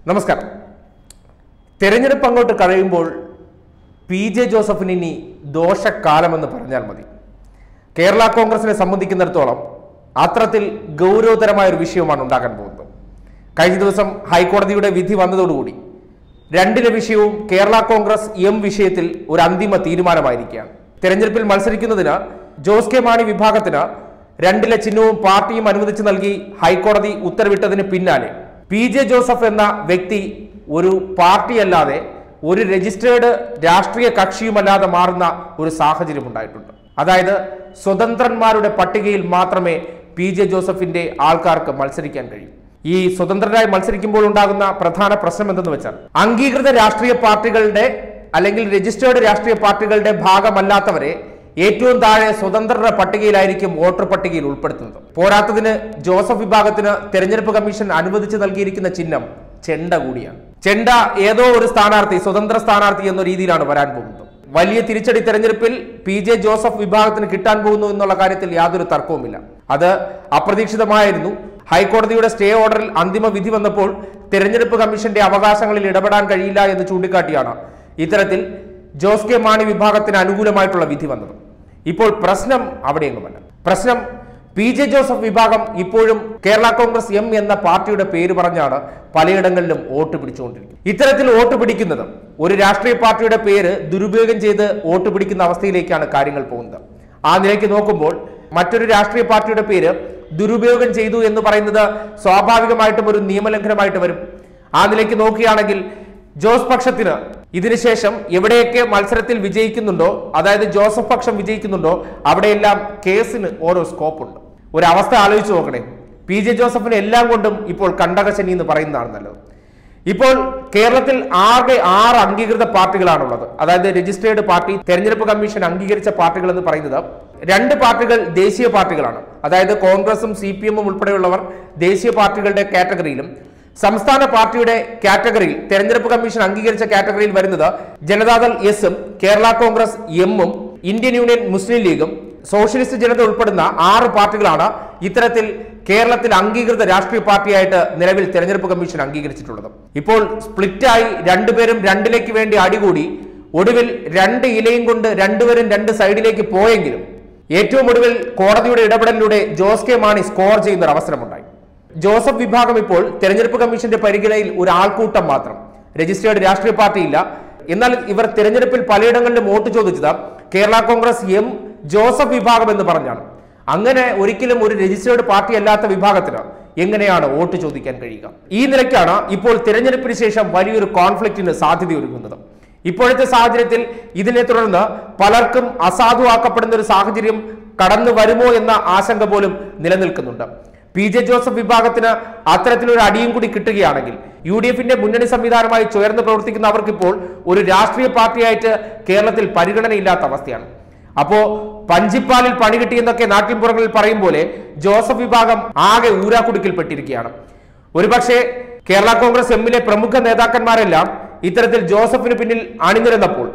നമസ്കാരം തെരഞ്ഞെടുപ്പ് അങ്ങോട്ട് കഴിയുമ്പോൾ പി ജെ ജോസഫിന് ഇനി ദോഷക്കാലമെന്ന് പറഞ്ഞാൽ മതി കേരള കോൺഗ്രസിനെ സംബന്ധിക്കുന്നിടത്തോളം അത്തരത്തിൽ ഗൗരവതരമായ ഒരു വിഷയമാണ് ഉണ്ടാകാൻ പോകുന്നത് കഴിഞ്ഞ ദിവസം ഹൈക്കോടതിയുടെ വിധി വന്നതോടുകൂടി രണ്ടിലെ വിഷയവും കേരള കോൺഗ്രസ് എം വിഷയത്തിൽ ഒരു അന്തിമ തീരുമാനമായിരിക്കുകയാണ് തെരഞ്ഞെടുപ്പിൽ മത്സരിക്കുന്നതിന് ജോസ് കെ മാണി വിഭാഗത്തിന് രണ്ടിലെ ചിഹ്നവും പാർട്ടിയും അനുവദിച്ച് നൽകി ഹൈക്കോടതി ഉത്തരവിട്ടതിന് പിന്നാലെ പി ജെ ജോസഫ് എന്ന വ്യക്തി ഒരു പാർട്ടിയല്ലാതെ ഒരു രജിസ്റ്റേർഡ് രാഷ്ട്രീയ കക്ഷിയുമല്ലാതെ മാറുന്ന ഒരു സാഹചര്യം ഉണ്ടായിട്ടുണ്ട് അതായത് സ്വതന്ത്രന്മാരുടെ പട്ടികയിൽ മാത്രമേ പി ജെ ജോസഫിന്റെ ആൾക്കാർക്ക് മത്സരിക്കാൻ കഴിയൂ ഈ സ്വതന്ത്രരായി മത്സരിക്കുമ്പോൾ ഉണ്ടാകുന്ന പ്രധാന പ്രശ്നം എന്തെന്ന് വെച്ചാൽ അംഗീകൃത രാഷ്ട്രീയ പാർട്ടികളുടെ അല്ലെങ്കിൽ രജിസ്റ്റേർഡ് രാഷ്ട്രീയ പാർട്ടികളുടെ ഭാഗമല്ലാത്തവരെ ഏറ്റവും താഴെ സ്വതന്ത്രരുടെ പട്ടികയിലായിരിക്കും വോട്ടർ പട്ടികയിൽ ഉൾപ്പെടുത്തുന്നത് പോരാത്തതിന് ജോസഫ് വിഭാഗത്തിന് തെരഞ്ഞെടുപ്പ് കമ്മീഷൻ അനുവദിച്ചു നൽകിയിരിക്കുന്ന ചിഹ്നം ചെണ്ട കൂടിയാണ് ചെണ്ട ഏതോ ഒരു സ്ഥാനാർത്ഥി സ്വതന്ത്ര സ്ഥാനാർത്ഥി എന്ന രീതിയിലാണ് വരാൻ പോകുന്നത് വലിയ തിരിച്ചടി തെരഞ്ഞെടുപ്പിൽ പി ജെ ജോസഫ് വിഭാഗത്തിന് കിട്ടാൻ പോകുന്നു എന്നുള്ള കാര്യത്തിൽ യാതൊരു തർക്കവുമില്ല അത് അപ്രതീക്ഷിതമായിരുന്നു ഹൈക്കോടതിയുടെ സ്റ്റേ ഓർഡറിൽ അന്തിമ വിധി വന്നപ്പോൾ തെരഞ്ഞെടുപ്പ് കമ്മീഷന്റെ അവകാശങ്ങളിൽ ഇടപെടാൻ കഴിയില്ല എന്ന് ചൂണ്ടിക്കാട്ടിയാണ് ഇത്തരത്തിൽ ജോസ് കെ മാണി വിഭാഗത്തിന് അനുകൂലമായിട്ടുള്ള വിധി വന്നത് ഇപ്പോൾ പ്രശ്നം അവിടെയെങ്ങുമല്ല പ്രശ്നം പി ജെ ജോസഫ് വിഭാഗം ഇപ്പോഴും കേരള കോൺഗ്രസ് എം എന്ന പാർട്ടിയുടെ പേര് പറഞ്ഞാണ് പലയിടങ്ങളിലും വോട്ട് പിടിച്ചുകൊണ്ടിരിക്കുന്നത് ഇത്തരത്തിൽ വോട്ട് പിടിക്കുന്നത് ഒരു രാഷ്ട്രീയ പാർട്ടിയുടെ പേര് ദുരുപയോഗം ചെയ്ത് വോട്ട് പിടിക്കുന്ന അവസ്ഥയിലേക്കാണ് കാര്യങ്ങൾ പോകുന്നത് ആ നിലയ്ക്ക് നോക്കുമ്പോൾ മറ്റൊരു രാഷ്ട്രീയ പാർട്ടിയുടെ പേര് ദുരുപയോഗം ചെയ്തു എന്ന് പറയുന്നത് സ്വാഭാവികമായിട്ടും ഒരു നിയമലംഘനമായിട്ട് വരും ആ നിലയ്ക്ക് നോക്കുകയാണെങ്കിൽ ജോസ് പക്ഷത്തിന് ഇതിനുശേഷം എവിടെയൊക്കെ മത്സരത്തിൽ വിജയിക്കുന്നുണ്ടോ അതായത് ജോസഫ് പക്ഷം വിജയിക്കുന്നുണ്ടോ അവിടെയെല്ലാം കേസിന് ഓരോ സ്കോപ്പുണ്ട് ഒരു അവസ്ഥ ആലോചിച്ച് നോക്കണേ പി ജെ ജോസഫിന് എല്ലാം കൊണ്ടും ഇപ്പോൾ കണ്ടകശനി എന്ന് പറയുന്നതാണ് നല്ലത് ഇപ്പോൾ കേരളത്തിൽ ആകെ ആറ് അംഗീകൃത പാർട്ടികളാണുള്ളത് അതായത് രജിസ്ട്രേഡ് പാർട്ടി തെരഞ്ഞെടുപ്പ് കമ്മീഷൻ അംഗീകരിച്ച പാർട്ടികൾ എന്ന് പറയുന്നത് രണ്ട് പാർട്ടികൾ ദേശീയ പാർട്ടികളാണ് അതായത് കോൺഗ്രസും സി പി എമ്മും ഉൾപ്പെടെയുള്ളവർ ദേശീയ പാർട്ടികളുടെ കാറ്റഗറിയിലും സംസ്ഥാന പാർട്ടിയുടെ കാറ്റഗറിയിൽ തെരഞ്ഞെടുപ്പ് കമ്മീഷൻ അംഗീകരിച്ച കാറ്റഗറിയിൽ വരുന്നത് ജനതാദൾ എസും കേരള കോൺഗ്രസ് എമ്മും ഇന്ത്യൻ യൂണിയൻ മുസ്ലിം ലീഗും സോഷ്യലിസ്റ്റ് ജനത ഉൾപ്പെടുന്ന ആറ് പാർട്ടികളാണ് ഇത്തരത്തിൽ കേരളത്തിൽ അംഗീകൃത രാഷ്ട്രീയ പാർട്ടിയായിട്ട് നിലവിൽ തെരഞ്ഞെടുപ്പ് കമ്മീഷൻ അംഗീകരിച്ചിട്ടുള്ളത് ഇപ്പോൾ സ്പ്ലിറ്റായി രണ്ടുപേരും രണ്ടിലേക്ക് വേണ്ടി അടികൂടി ഒടുവിൽ രണ്ട് ഇലയും കൊണ്ട് രണ്ടുപേരും രണ്ട് സൈഡിലേക്ക് പോയെങ്കിലും ഏറ്റവും ഒടുവിൽ കോടതിയുടെ ഇടപെടലിലൂടെ ജോസ് കെ മാണി സ്കോർ ചെയ്യുന്ന ഒരു അവസരമുണ്ടായി ജോസഫ് വിഭാഗം ഇപ്പോൾ തെരഞ്ഞെടുപ്പ് കമ്മീഷന്റെ പരിഗണനയിൽ ഒരു ആൾക്കൂട്ടം മാത്രം രജിസ്റ്റേർഡ് രാഷ്ട്രീയ പാർട്ടിയില്ല എന്നാൽ ഇവർ തെരഞ്ഞെടുപ്പിൽ പലയിടങ്ങളിലും വോട്ട് ചോദിച്ചത് കേരള കോൺഗ്രസ് എം ജോസഫ് വിഭാഗം എന്ന് പറഞ്ഞാണ് അങ്ങനെ ഒരിക്കലും ഒരു രജിസ്റ്റേർഡ് പാർട്ടി അല്ലാത്ത വിഭാഗത്തിന് എങ്ങനെയാണ് വോട്ട് ചോദിക്കാൻ കഴിയുക ഈ നിലയ്ക്കാണ് ഇപ്പോൾ തിരഞ്ഞെടുപ്പിന് ശേഷം വലിയൊരു കോൺഫ്ലിക്റ്റിന് സാധ്യതയൊരുങ്ങുന്നത് ഇപ്പോഴത്തെ സാഹചര്യത്തിൽ ഇതിനെ തുടർന്ന് പലർക്കും അസാധുവാക്കപ്പെടുന്ന ഒരു സാഹചര്യം കടന്നു വരുമോ എന്ന ആശങ്ക പോലും നിലനിൽക്കുന്നുണ്ട് പി ജെ ജോസഫ് വിഭാഗത്തിന് അത്തരത്തിലൊരു അടിയും കൂടി കിട്ടുകയാണെങ്കിൽ യു ഡി എഫിന്റെ മുന്നണി സംവിധാനമായി ചേർന്ന് പ്രവർത്തിക്കുന്ന അവർക്കിപ്പോൾ ഒരു രാഷ്ട്രീയ പാർട്ടിയായിട്ട് കേരളത്തിൽ പരിഗണനയില്ലാത്ത അവസ്ഥയാണ് അപ്പോ പഞ്ചിപ്പാലിൽ പണി കിട്ടിയെന്നൊക്കെ നാട്ടിൻപുറങ്ങളിൽ പറയും പോലെ ജോസഫ് വിഭാഗം ആകെ ഊരാക്കുടുക്കിൽപ്പെട്ടിരിക്കുകയാണ് ഒരുപക്ഷെ കേരള കോൺഗ്രസ് എമ്മിലെ പ്രമുഖ നേതാക്കന്മാരെല്ലാം ഇത്തരത്തിൽ ജോസഫിന് പിന്നിൽ അണിനിരന്നപ്പോൾ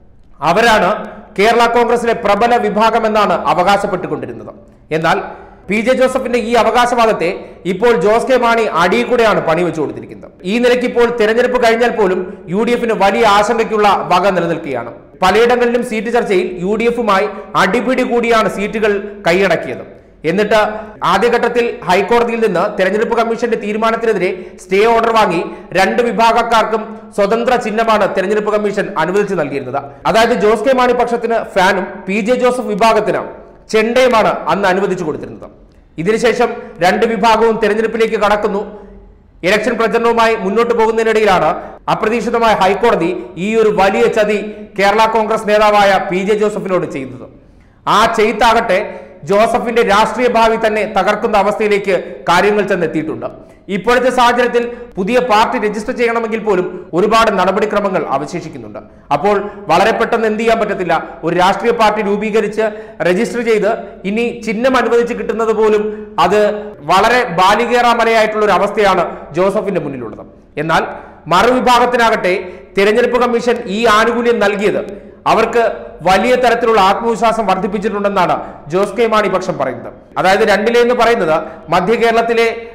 അവരാണ് കേരള കോൺഗ്രസിലെ പ്രബല വിഭാഗം എന്നാണ് അവകാശപ്പെട്ടുകൊണ്ടിരുന്നത് എന്നാൽ പി ജെ ജോസഫിന്റെ ഈ അവകാശവാദത്തെ ഇപ്പോൾ ജോസ് കെ മാണി അടിയിൽ കൂടെയാണ് പണി വെച്ചു കൊടുത്തിരിക്കുന്നത് ഈ നിലയ്ക്ക് ഇപ്പോൾ തെരഞ്ഞെടുപ്പ് കഴിഞ്ഞാൽ പോലും യു ഡി എഫിന് വലിയ ആശങ്കയ്ക്കുള്ള വക നിലനിൽക്കുകയാണ് പലയിടങ്ങളിലും സീറ്റ് ചർച്ചയിൽ യു ഡി എഫുമായി അടിപിടി കൂടിയാണ് സീറ്റുകൾ കൈയടക്കിയത് എന്നിട്ട് ആദ്യഘട്ടത്തിൽ ഹൈക്കോടതിയിൽ നിന്ന് തെരഞ്ഞെടുപ്പ് കമ്മീഷന്റെ തീരുമാനത്തിനെതിരെ സ്റ്റേ ഓർഡർ വാങ്ങി രണ്ട് വിഭാഗക്കാർക്കും സ്വതന്ത്ര ചിഹ്നമാണ് തെരഞ്ഞെടുപ്പ് കമ്മീഷൻ അനുവദിച്ചു നൽകിയിരുന്നത് അതായത് ജോസ് കെ മാണി പക്ഷത്തിന് ഫാനും പി ജെ ജോസഫ് വിഭാഗത്തിന് ചെണ്ടയുമാണ് അന്ന് അനുവദിച്ചു കൊടുത്തിരുന്നത് ഇതിനുശേഷം രണ്ട് വിഭാഗവും തെരഞ്ഞെടുപ്പിലേക്ക് കടക്കുന്നു ഇലക്ഷൻ പ്രചരണവുമായി മുന്നോട്ട് പോകുന്നതിനിടയിലാണ് അപ്രതീക്ഷിതമായ ഹൈക്കോടതി ഈ ഒരു വലിയ ചതി കേരള കോൺഗ്രസ് നേതാവായ പി ജെ ജോസഫിനോട് ചെയ്തത് ആ ചെയ്ത്താകട്ടെ ജോസഫിന്റെ രാഷ്ട്രീയ ഭാവി തന്നെ തകർക്കുന്ന അവസ്ഥയിലേക്ക് കാര്യങ്ങൾ ചെന്നെത്തിയിട്ടുണ്ട് ഇപ്പോഴത്തെ സാഹചര്യത്തിൽ പുതിയ പാർട്ടി രജിസ്റ്റർ ചെയ്യണമെങ്കിൽ പോലും ഒരുപാട് നടപടിക്രമങ്ങൾ അവശേഷിക്കുന്നുണ്ട് അപ്പോൾ വളരെ പെട്ടെന്ന് എന്ത് ചെയ്യാൻ പറ്റത്തില്ല ഒരു രാഷ്ട്രീയ പാർട്ടി രൂപീകരിച്ച് രജിസ്റ്റർ ചെയ്ത് ഇനി ചിഹ്നം അനുവദിച്ച് കിട്ടുന്നത് പോലും അത് വളരെ ബാലികേറാമലയായിട്ടുള്ള ഒരു അവസ്ഥയാണ് ജോസഫിന്റെ മുന്നിലുള്ളത് എന്നാൽ മറുവിഭാഗത്തിനാകട്ടെ തിരഞ്ഞെടുപ്പ് കമ്മീഷൻ ഈ ആനുകൂല്യം നൽകിയത് അവർക്ക് വലിയ തരത്തിലുള്ള ആത്മവിശ്വാസം വർദ്ധിപ്പിച്ചിട്ടുണ്ടെന്നാണ് ജോസ് കെ മാണി പക്ഷം പറയുന്നത് അതായത് രണ്ടിലെ എന്ന് പറയുന്നത് മധ്യ കേരളത്തിലെ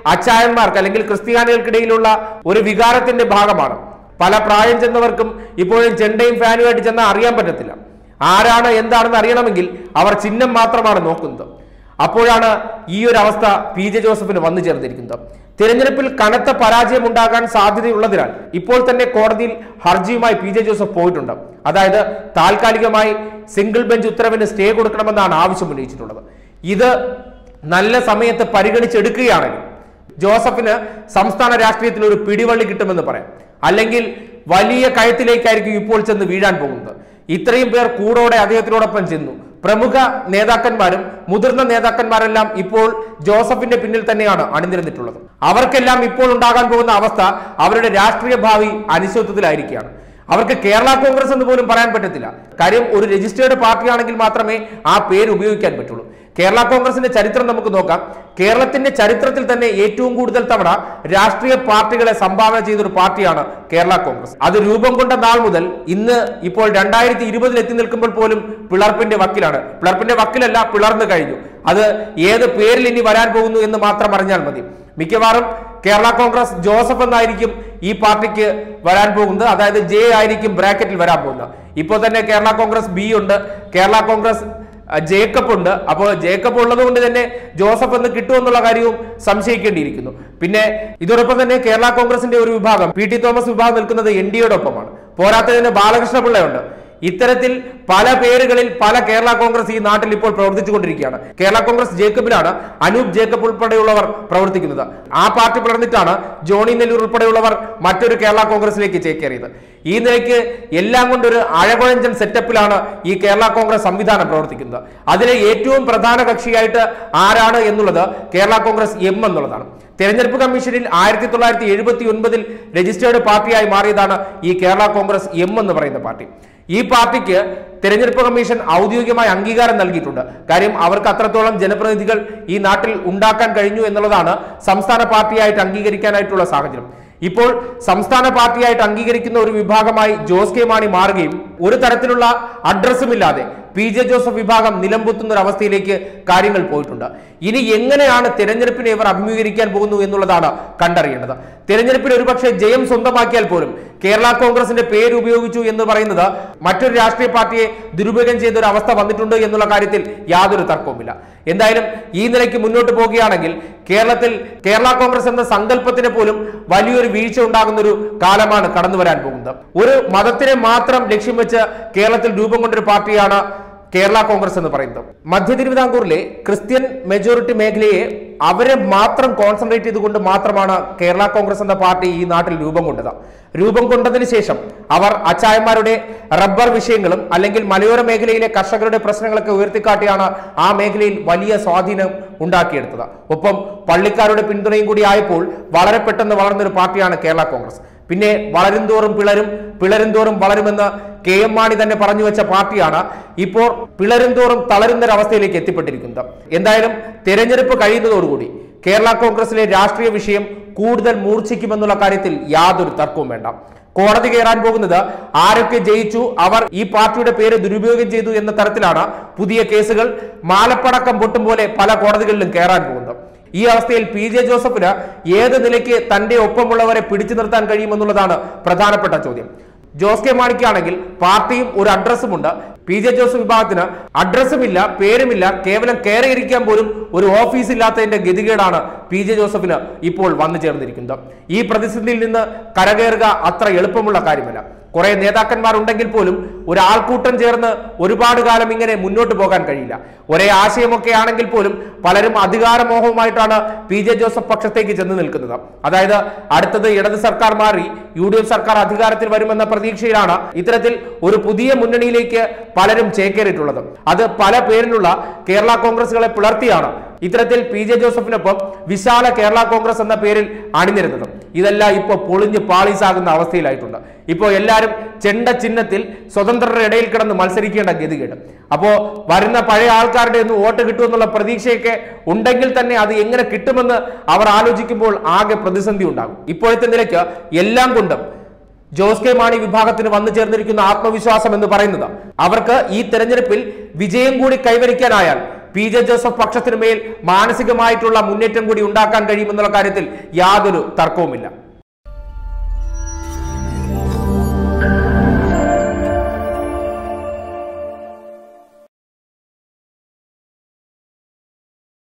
അച്ചായന്മാർക്ക് അല്ലെങ്കിൽ ക്രിസ്ത്യാനികൾക്കിടയിലുള്ള ഒരു വികാരത്തിന്റെ ഭാഗമാണ് പല പ്രായം ചെന്നവർക്കും ഇപ്പോഴും ചെണ്ടയും ഫാനുമായിട്ട് ചെന്നാൽ അറിയാൻ പറ്റത്തില്ല ആരാണ് എന്താണെന്ന് അറിയണമെങ്കിൽ അവർ ചിഹ്നം മാത്രമാണ് നോക്കുന്നത് അപ്പോഴാണ് ഈ ഒരു അവസ്ഥ പി ജെ ജോസഫിന് വന്നു ചേർന്നിരിക്കുന്നത് തിരഞ്ഞെടുപ്പിൽ കനത്ത പരാജയം ഉണ്ടാകാൻ സാധ്യതയുള്ളതിനാൽ ഇപ്പോൾ തന്നെ കോടതിയിൽ ഹർജിയുമായി പി ജെ ജോസഫ് പോയിട്ടുണ്ട് അതായത് താൽക്കാലികമായി സിംഗിൾ ബെഞ്ച് ഉത്തരവിന് സ്റ്റേ കൊടുക്കണമെന്നാണ് ആവശ്യം ഉന്നയിച്ചിട്ടുള്ളത് ഇത് നല്ല സമയത്ത് പരിഗണിച്ചെടുക്കുകയാണെങ്കിൽ ജോസഫിന് സംസ്ഥാന രാഷ്ട്രീയത്തിൽ ഒരു പിടിവള്ളി കിട്ടുമെന്ന് പറയാം അല്ലെങ്കിൽ വലിയ കയത്തിലേക്കായിരിക്കും ഇപ്പോൾ ചെന്ന് വീഴാൻ പോകുന്നത് ഇത്രയും പേർ കൂടോടെ അദ്ദേഹത്തിനോടൊപ്പം ചെന്നു പ്രമുഖ നേതാക്കന്മാരും മുതിർന്ന നേതാക്കന്മാരെല്ലാം ഇപ്പോൾ ജോസഫിന്റെ പിന്നിൽ തന്നെയാണ് അണിനിരന്നിട്ടുള്ളത് അവർക്കെല്ലാം ഇപ്പോൾ ഉണ്ടാകാൻ പോകുന്ന അവസ്ഥ അവരുടെ രാഷ്ട്രീയ ഭാവി അനിശ്ചിതത്വത്തിലായിരിക്കുകയാണ് അവർക്ക് കേരള കോൺഗ്രസ് എന്ന് പോലും പറയാൻ പറ്റത്തില്ല കാര്യം ഒരു രജിസ്റ്റേർഡ് പാർട്ടിയാണെങ്കിൽ മാത്രമേ ആ പേര് ഉപയോഗിക്കാൻ പറ്റുള്ളൂ കേരള കോൺഗ്രസിന്റെ ചരിത്രം നമുക്ക് നോക്കാം കേരളത്തിന്റെ ചരിത്രത്തിൽ തന്നെ ഏറ്റവും കൂടുതൽ തവണ രാഷ്ട്രീയ പാർട്ടികളെ സംഭാവന ചെയ്ത ഒരു പാർട്ടിയാണ് കേരള കോൺഗ്രസ് അത് രൂപം കൊണ്ട നാൾ മുതൽ ഇന്ന് ഇപ്പോൾ രണ്ടായിരത്തി ഇരുപതിൽ എത്തി നിൽക്കുമ്പോൾ പോലും പിളർപ്പിന്റെ വക്കിലാണ് പിളർപ്പിന്റെ വക്കിലല്ല പിളർന്നു കഴിഞ്ഞു അത് ഏത് പേരിൽ ഇനി വരാൻ പോകുന്നു എന്ന് മാത്രം അറിഞ്ഞാൽ മതി മിക്കവാറും കേരള കോൺഗ്രസ് ജോസഫ് എന്നായിരിക്കും ഈ പാർട്ടിക്ക് വരാൻ പോകുന്നത് അതായത് ജെ ആയിരിക്കും ബ്രാക്കറ്റിൽ വരാൻ പോകുന്നത് ഇപ്പോൾ തന്നെ കേരള കോൺഗ്രസ് ബി ഉണ്ട് കേരള കോൺഗ്രസ് അഹ് ജേക്കബ് ഉണ്ട് അപ്പോൾ ജേക്കബ് ഉള്ളത് കൊണ്ട് തന്നെ ജോസഫ് എന്ന് കിട്ടുമെന്നുള്ള കാര്യവും സംശയിക്കേണ്ടിയിരിക്കുന്നു പിന്നെ ഇതോടൊപ്പം തന്നെ കേരള കോൺഗ്രസിന്റെ ഒരു വിഭാഗം പി ടി തോമസ് വിഭാഗം നിൽക്കുന്നത് എൻ ഡിയുടെ ഒപ്പമാണ് പോരാത്തതിന് ബാലകൃഷ്ണ പിള്ളയുണ്ട് ഇത്തരത്തിൽ പല പേരുകളിൽ പല കേരള കോൺഗ്രസ് ഈ നാട്ടിൽ ഇപ്പോൾ പ്രവർത്തിച്ചുകൊണ്ടിരിക്കുകയാണ് കേരള കോൺഗ്രസ് ജേക്കബിലാണ് അനൂപ് ജേക്കബ് ഉൾപ്പെടെയുള്ളവർ പ്രവർത്തിക്കുന്നത് ആ പാർട്ടി പിളർന്നിട്ടാണ് ജോണി നെല്ലൂർ ഉൾപ്പെടെയുള്ളവർ മറ്റൊരു കേരള കോൺഗ്രസിലേക്ക് ചേക്കേറിയത് ഈ നിലയ്ക്ക് എല്ലാം കൊണ്ടൊരു അഴകുഴഞ്ചൻ സെറ്റപ്പിലാണ് ഈ കേരള കോൺഗ്രസ് സംവിധാനം പ്രവർത്തിക്കുന്നത് അതിലെ ഏറ്റവും പ്രധാന കക്ഷിയായിട്ട് ആരാണ് എന്നുള്ളത് കേരള കോൺഗ്രസ് എം എന്നുള്ളതാണ് തെരഞ്ഞെടുപ്പ് കമ്മീഷനിൽ ആയിരത്തി തൊള്ളായിരത്തി എഴുപത്തി ഒൻപതിൽ രജിസ്റ്റേർഡ് പാർട്ടിയായി മാറിയതാണ് ഈ കേരള കോൺഗ്രസ് എം എന്ന് പറയുന്ന പാർട്ടി ഈ പാർട്ടിക്ക് തെരഞ്ഞെടുപ്പ് കമ്മീഷൻ ഔദ്യോഗികമായി അംഗീകാരം നൽകിയിട്ടുണ്ട് കാര്യം അവർക്ക് അത്രത്തോളം ജനപ്രതിനിധികൾ ഈ നാട്ടിൽ ഉണ്ടാക്കാൻ കഴിഞ്ഞു എന്നുള്ളതാണ് സംസ്ഥാന പാർട്ടിയായിട്ട് അംഗീകരിക്കാനായിട്ടുള്ള സാഹചര്യം ഇപ്പോൾ സംസ്ഥാന പാർട്ടിയായിട്ട് അംഗീകരിക്കുന്ന ഒരു വിഭാഗമായി ജോസ് കെ മാണി മാറുകയും ഒരു തരത്തിലുള്ള അഡ്രസ്സും ഇല്ലാതെ പി ജെ ജോസഫ് വിഭാഗം നിലംപൊത്തുന്ന ഒരു അവസ്ഥയിലേക്ക് കാര്യങ്ങൾ പോയിട്ടുണ്ട് ഇനി എങ്ങനെയാണ് തെരഞ്ഞെടുപ്പിനെ ഇവർ അഭിമുഖീകരിക്കാൻ പോകുന്നു എന്നുള്ളതാണ് കണ്ടറിയേണ്ടത് തെരഞ്ഞെടുപ്പിൽ ഒരുപക്ഷെ ജയം സ്വന്തമാക്കിയാൽ പോലും കേരള കോൺഗ്രസിന്റെ പേര് ഉപയോഗിച്ചു എന്ന് പറയുന്നത് മറ്റൊരു രാഷ്ട്രീയ പാർട്ടിയെ ദുരുപയോഗം ചെയ്ത ഒരു അവസ്ഥ വന്നിട്ടുണ്ട് എന്നുള്ള കാര്യത്തിൽ യാതൊരു തർക്കവുമില്ല എന്തായാലും ഈ നിലയ്ക്ക് മുന്നോട്ട് പോവുകയാണെങ്കിൽ കേരളത്തിൽ കേരള കോൺഗ്രസ് എന്ന സങ്കല്പത്തിന് പോലും വലിയൊരു വീഴ്ച ഉണ്ടാകുന്ന ഒരു കാലമാണ് കടന്നു വരാൻ പോകുന്നത് ഒരു മതത്തിനെ മാത്രം ലക്ഷ്യം വെച്ച് കേരളത്തിൽ രൂപം കൊണ്ടൊരു പാർട്ടിയാണ് കേരള കോൺഗ്രസ് എന്ന് പറയുന്നത് മധ്യ തിരുവിതാംകൂറിലെ ക്രിസ്ത്യൻ മെജോറിറ്റി മേഖലയെ അവരെ മാത്രം കോൺസെൻട്രേറ്റ് ചെയ്തുകൊണ്ട് മാത്രമാണ് കേരള കോൺഗ്രസ് എന്ന പാർട്ടി ഈ നാട്ടിൽ രൂപം കൊണ്ടത് രൂപം കൊണ്ടതിന് ശേഷം അവർ അച്ചായന്മാരുടെ റബ്ബർ വിഷയങ്ങളും അല്ലെങ്കിൽ മലയോര മേഖലയിലെ കർഷകരുടെ പ്രശ്നങ്ങളൊക്കെ ഉയർത്തിക്കാട്ടിയാണ് ആ മേഖലയിൽ വലിയ സ്വാധീനം ഉണ്ടാക്കിയെടുത്തത് ഒപ്പം പള്ളിക്കാരുടെ പിന്തുണയും കൂടി ആയപ്പോൾ വളരെ പെട്ടെന്ന് വളർന്നൊരു പാർട്ടിയാണ് കേരള കോൺഗ്രസ് പിന്നെ വളരും തോറും പിളരും പിളരും തോറും വളരുമെന്ന് കെ എം മാണി തന്നെ പറഞ്ഞു വെച്ച പാർട്ടിയാണ് ഇപ്പോൾ പിളരും തോറും തളരുന്നൊരവസ്ഥയിലേക്ക് എത്തിപ്പെട്ടിരിക്കുന്നത് എന്തായാലും തെരഞ്ഞെടുപ്പ് കഴിയുന്നതോടുകൂടി കേരള കോൺഗ്രസിലെ രാഷ്ട്രീയ വിഷയം കൂടുതൽ മൂർച്ഛിക്കുമെന്നുള്ള കാര്യത്തിൽ യാതൊരു തർക്കവും വേണ്ട കോടതി കയറാൻ പോകുന്നത് ആരൊക്കെ ജയിച്ചു അവർ ഈ പാർട്ടിയുടെ പേര് ദുരുപയോഗം ചെയ്തു എന്ന തരത്തിലാണ് പുതിയ കേസുകൾ മാലപ്പടക്കം പൊട്ടും പോലെ പല കോടതികളിലും കയറാൻ പോകുന്നത് ഈ അവസ്ഥയിൽ പി ജെ ജോസഫിന് ഏത് നിലയ്ക്ക് തന്റെ ഒപ്പമുള്ളവരെ പിടിച്ചു നിർത്താൻ കഴിയുമെന്നുള്ളതാണ് പ്രധാനപ്പെട്ട ചോദ്യം ജോസ് കെ മാണിക്കാണെങ്കിൽ പാർട്ടിയും ഒരു അഡ്രസ്സും ഉണ്ട് പി ജെ ജോസഫ് വിഭാഗത്തിന് അഡ്രസ്സും ഇല്ല പേരുമില്ല കേവലം കയറിയിരിക്കാൻ പോലും ഒരു ഓഫീസ് ഇല്ലാത്തതിന്റെ ഗതികേടാണ് പി ജെ ജോസഫിന് ഇപ്പോൾ വന്നു ചേർന്നിരിക്കുന്നത് ഈ പ്രതിസന്ധിയിൽ നിന്ന് കരകയറുക അത്ര എളുപ്പമുള്ള കാര്യമല്ല കുറെ നേതാക്കന്മാർ ഉണ്ടെങ്കിൽ പോലും ഒരു ആൾക്കൂട്ടം ചേർന്ന് ഒരുപാട് കാലം ഇങ്ങനെ മുന്നോട്ട് പോകാൻ കഴിയില്ല ഒരേ ആശയമൊക്കെ ആണെങ്കിൽ പോലും പലരും അധികാരമോഹവുമായിട്ടാണ് പി ജെ ജോസഫ് പക്ഷത്തേക്ക് ചെന്ന് നിൽക്കുന്നത് അതായത് അടുത്തത് ഇടത് സർക്കാർ മാറി യു ഡി എഫ് സർക്കാർ അധികാരത്തിൽ വരുമെന്ന പ്രതീക്ഷയിലാണ് ഇത്തരത്തിൽ ഒരു പുതിയ മുന്നണിയിലേക്ക് പലരും ചേക്കേറിയിട്ടുള്ളത് അത് പല പേരിലുള്ള കേരള കോൺഗ്രസുകളെ പിളർത്തിയാണ് ഇത്തരത്തിൽ പി ജെ ജോസഫിനൊപ്പം വിശാല കേരള കോൺഗ്രസ് എന്ന പേരിൽ അണിനിരുന്നത് ഇതെല്ലാം ഇപ്പോൾ പൊളിഞ്ഞ് പാളീസാകുന്ന അവസ്ഥയിലായിട്ടുണ്ട് ഇപ്പോൾ എല്ലാവരും ചെണ്ട ചിഹ്നത്തിൽ സ്വതന്ത്രരുടെ ഇടയിൽ കിടന്ന് മത്സരിക്കേണ്ട ഗതികേട് അപ്പോ വരുന്ന പഴയ ആൾക്കാരുടെ ഒന്നും വോട്ട് കിട്ടുമെന്നുള്ള പ്രതീക്ഷയൊക്കെ ഉണ്ടെങ്കിൽ തന്നെ അത് എങ്ങനെ കിട്ടുമെന്ന് അവർ ആലോചിക്കുമ്പോൾ ആകെ പ്രതിസന്ധി ഉണ്ടാകും ഇപ്പോഴത്തെ നിലയ്ക്ക് എല്ലാം കൊണ്ടും ജോസ് കെ മാണി വിഭാഗത്തിന് വന്നു ചേർന്നിരിക്കുന്ന ആത്മവിശ്വാസം എന്ന് പറയുന്നത് അവർക്ക് ഈ തെരഞ്ഞെടുപ്പിൽ വിജയം കൂടി കൈവരിക്കാനായാൽ പി ജെ ജോസഫ് പക്ഷത്തിനുമേൽ മാനസികമായിട്ടുള്ള മുന്നേറ്റം കൂടി ഉണ്ടാക്കാൻ കഴിയുമെന്നുള്ള കാര്യത്തിൽ യാതൊരു തർക്കവുമില്ല